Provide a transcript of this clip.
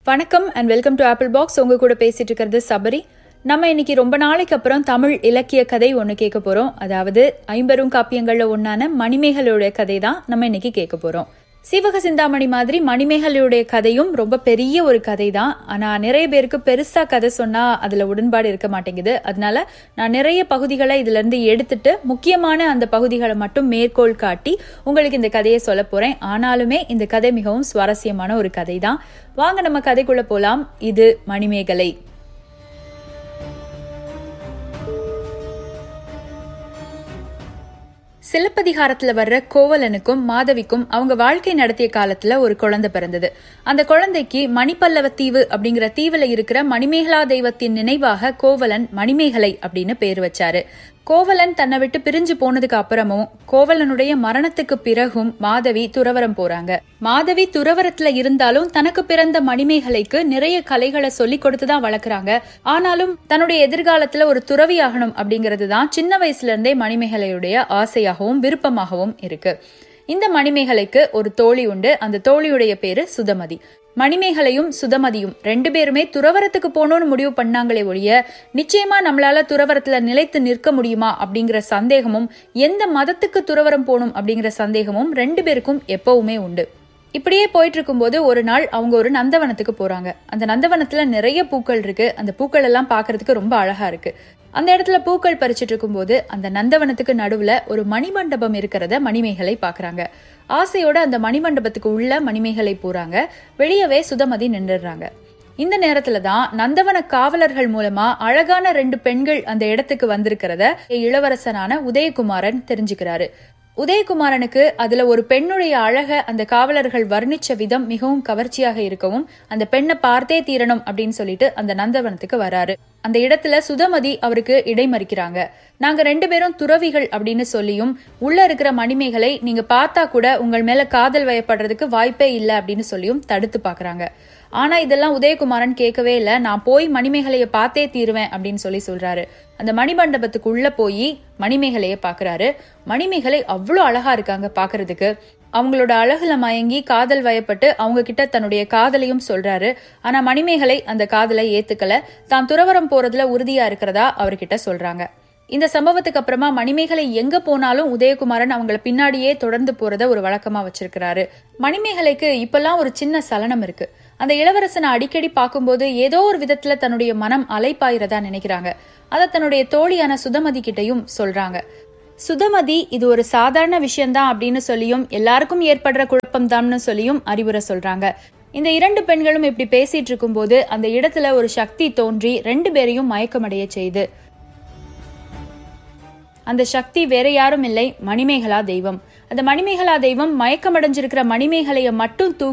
வணக்கம் and welcome to Apple Box உங்க கூட பேசிட்டு இருக்கிறது சபரி நம்ம இன்னைக்கு ரொம்ப நாளைக்கு அப்புறம் தமிழ் இலக்கிய கதை ஒன்று கேட்க போறோம் அதாவது ஐம்பெரும் காப்பியங்கள்ல ஒன்னான மணிமேகலையுடைய கதை தான் நம்ம இன்னைக்கு கேட்க போறோம் சீவக சிந்தாமணி மாதிரி மணிமேகலையுடைய கதையும் ரொம்ப பெரிய ஒரு கதை தான் ஆனா நிறைய பேருக்கு பெருசா கதை சொன்னா அதுல உடன்பாடு இருக்க மாட்டேங்குது அதனால நான் நிறைய பகுதிகளை இதுல இருந்து எடுத்துட்டு முக்கியமான அந்த பகுதிகளை மட்டும் மேற்கோள் காட்டி உங்களுக்கு இந்த கதையை சொல்ல போறேன் ஆனாலுமே இந்த கதை மிகவும் சுவாரஸ்யமான ஒரு கதை தான் வாங்க நம்ம கதைக்குள்ள போலாம் இது மணிமேகலை சிலப்பதிகாரத்துல வர்ற கோவலனுக்கும் மாதவிக்கும் அவங்க வாழ்க்கை நடத்திய காலத்துல ஒரு குழந்தை பிறந்தது அந்த குழந்தைக்கு மணிப்பல்லவ தீவு அப்படிங்கிற தீவுல இருக்கிற மணிமேகலா தெய்வத்தின் நினைவாக கோவலன் மணிமேகலை அப்படின்னு பேர் வச்சாரு கோவலன் தன்னை விட்டு பிரிஞ்சு போனதுக்கு அப்புறமும் கோவலனுடைய மரணத்துக்கு பிறகும் மாதவி துறவரம் போறாங்க மாதவி துறவரத்துல இருந்தாலும் தனக்கு பிறந்த மணிமேகலைக்கு நிறைய கலைகளை சொல்லி கொடுத்துதான் வளர்க்குறாங்க ஆனாலும் தன்னுடைய எதிர்காலத்துல ஒரு துறவி ஆகணும் அப்படிங்கிறது தான் சின்ன வயசுல இருந்தே மணிமேகலையுடைய ஆசையாகவும் விருப்பமாகவும் இருக்கு இந்த மணிமேகலைக்கு ஒரு தோழி உண்டு அந்த தோழியுடைய பேரு சுதமதி மணிமேகலையும் சுதமதியும் ரெண்டு பேருமே துறவரத்துக்கு போகணும்னு முடிவு பண்ணாங்களே ஒழிய நிச்சயமா நம்மளால துறவரத்துல நிலைத்து நிற்க முடியுமா அப்படிங்கிற சந்தேகமும் எந்த மதத்துக்கு துறவரம் போகணும் அப்படிங்கிற சந்தேகமும் ரெண்டு பேருக்கும் எப்பவுமே உண்டு இப்படியே போயிட்டு இருக்கும்போது ஒரு நாள் அவங்க ஒரு நந்தவனத்துக்கு போறாங்க அந்த நந்தவனத்துல நிறைய பூக்கள் இருக்கு அந்த பூக்கள் எல்லாம் பாக்குறதுக்கு ரொம்ப அழகா இருக்கு அந்த இடத்துல பூக்கள் பறிச்சிட்டு இருக்கும்போது அந்த நந்தவனத்துக்கு நடுவுல ஒரு மணிமண்டபம் இருக்கிறத மணிமேகலை பாக்குறாங்க ஆசையோட அந்த மணிமண்டபத்துக்கு உள்ள மணிமேகலை போறாங்க வெளியவே சுதமதி நின்றுடுறாங்க இந்த நேரத்துல தான் நந்தவன காவலர்கள் மூலமா அழகான ரெண்டு பெண்கள் அந்த இடத்துக்கு வந்திருக்கிறத இளவரசனான உதயகுமாரன் தெரிஞ்சுக்கிறாரு உதயகுமாரனுக்கு அதுல ஒரு பெண்ணுடைய அழக அந்த காவலர்கள் வர்ணிச்ச விதம் மிகவும் கவர்ச்சியாக இருக்கவும் அந்த பெண்ணை பார்த்தே தீரணும் அப்படின்னு சொல்லிட்டு அந்த நந்தவனத்துக்கு வராரு அந்த இடத்துல சுதமதி அவருக்கு இடைமறிக்கிறாங்க நாங்க ரெண்டு பேரும் துறவிகள் அப்படின்னு சொல்லியும் உள்ள இருக்கிற மணிமேகலை நீங்க பார்த்தா கூட உங்கள் மேல காதல் வயப்படுறதுக்கு வாய்ப்பே இல்லை அப்படின்னு சொல்லியும் தடுத்து பாக்குறாங்க ஆனா இதெல்லாம் உதயகுமாரன் கேட்கவே இல்லை நான் போய் மணிமேகலைய பார்த்தே தீருவேன் அப்படின்னு சொல்லி சொல்றாரு அந்த மணிமண்டபத்துக்கு உள்ள போய் மணிமேகலைய பாக்குறாரு மணிமேகலை அவ்வளோ அழகா இருக்காங்க பாக்குறதுக்கு அவங்களோட அழகுல மயங்கி காதல் வயப்பட்டு அவங்க கிட்ட தன்னுடைய காதலையும் சொல்றாரு ஆனா மணிமேகலை அந்த காதலை ஏத்துக்கல தான் துறவரம் போறதுல உறுதியா இருக்கிறதா அவர்கிட்ட சொல்றாங்க இந்த சம்பவத்துக்கு அப்புறமா மணிமேகலை எங்க போனாலும் உதயகுமாரன் அவங்கள பின்னாடியே தொடர்ந்து போறத ஒரு வழக்கமா வச்சிருக்கிறாரு மணிமேகலைக்கு இப்பெல்லாம் ஒரு சின்ன சலனம் இருக்கு அந்த இளவரசனை அடிக்கடி பார்க்கும்போது ஏதோ ஒரு விதத்துல தன்னுடைய மனம் அலைப்பாயிரதா நினைக்கிறாங்க அதை தன்னுடைய தோழியான சுதமதி கிட்டையும் சொல்றாங்க சுதமதி இது ஒரு சாதாரண விஷயம்தான் அப்படின்னு சொல்லியும் எல்லாருக்கும் ஏற்படுற குழப்பம் தான்னு சொல்லியும் அறிவுரை சொல்றாங்க இந்த இரண்டு பெண்களும் இப்படி பேசிட்டு இருக்கும்போது அந்த இடத்துல ஒரு சக்தி தோன்றி ரெண்டு பேரையும் மயக்கமடைய செய்து அந்த சக்தி வேற யாரும் இல்லை மணிமேகலா தெய்வம் அந்த மணிமேகலா தெய்வம் மயக்கமடைஞ்சிருக்கிற மணிமேகலைய மட்டும் தூக்கி